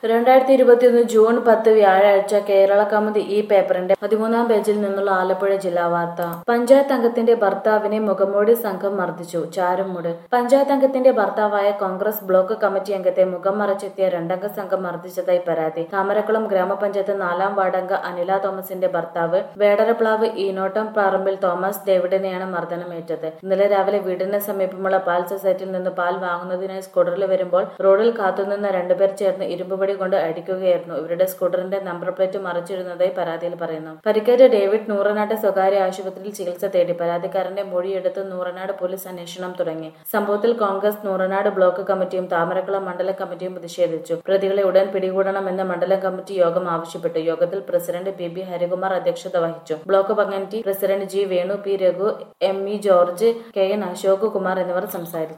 രണ്ടായിരത്തി ഇരുപത്തിയൊന്ന് ജൂൺ പത്ത് വ്യാഴാഴ്ച കേരള കൗമുദി ഈ പേപ്പറിന്റെ പതിമൂന്നാം പേജിൽ നിന്നുള്ള ആലപ്പുഴ ജില്ലാ വാർത്ത പഞ്ചായത്ത് അംഗത്തിന്റെ ഭർത്താവിനെ മുഖംമൂടി സംഘം മർദ്ദിച്ചു ചാരുംമൂട് പഞ്ചായത്ത് അംഗത്തിന്റെ ഭർത്താവായ കോൺഗ്രസ് ബ്ലോക്ക് കമ്മിറ്റി അംഗത്തെ മുഖം മറച്ചെത്തിയ രണ്ടംഗ സംഘം മർദ്ദിച്ചതായി പരാതി താമരക്കുളം ഗ്രാമപഞ്ചായത്ത് നാലാം വാർഡംഗ അനില തോമസിന്റെ ഭർത്താവ് വേടരപ്ലാവ് ഈനോട്ടം പറമ്പിൽ തോമസ് ഡേവിഡിനെയാണ് മർദ്ദനമേറ്റത് ഇന്നലെ രാവിലെ വീടിന് സമീപമുള്ള പാൽ സൊസൈറ്റിയിൽ നിന്ന് പാൽ വാങ്ങുന്നതിനായി സ്കൂട്ടറിൽ വരുമ്പോൾ റോഡിൽ കാത്തുനിന്ന രണ്ടുപേർ ചേർന്ന് ഇരുമ്പുപടി കൊണ്ട് അടിക്കുകയായിരുന്നു ഇവരുടെ സ്കൂട്ടറിന്റെ നമ്പർ പ്ലേറ്റ് മറിച്ചിടുന്നതായി പരാതിയിൽ പറയുന്നു പരിക്കേറ്റ ഡേവിഡ് നൂറനാട് സ്വകാര്യ ആശുപത്രിയിൽ ചികിത്സ തേടി പരാതിക്കാരന്റെ മൊഴിയെടുത്ത് നൂറനാട് പോലീസ് അന്വേഷണം തുടങ്ങി സംഭവത്തിൽ കോൺഗ്രസ് നൂറനാട് ബ്ലോക്ക് കമ്മിറ്റിയും താമരക്കുളം മണ്ഡലം കമ്മിറ്റിയും പ്രതിഷേധിച്ചു പ്രതികളെ ഉടൻ പിടികൂടണമെന്ന് മണ്ഡലം കമ്മിറ്റി യോഗം ആവശ്യപ്പെട്ടു യോഗത്തിൽ പ്രസിഡന്റ് പി ബി ഹരികുമാർ അധ്യക്ഷത വഹിച്ചു block committee president G Venu P Raghu M E George K N Ashok Kumar എന്നിവർ സംസാരിച്ചു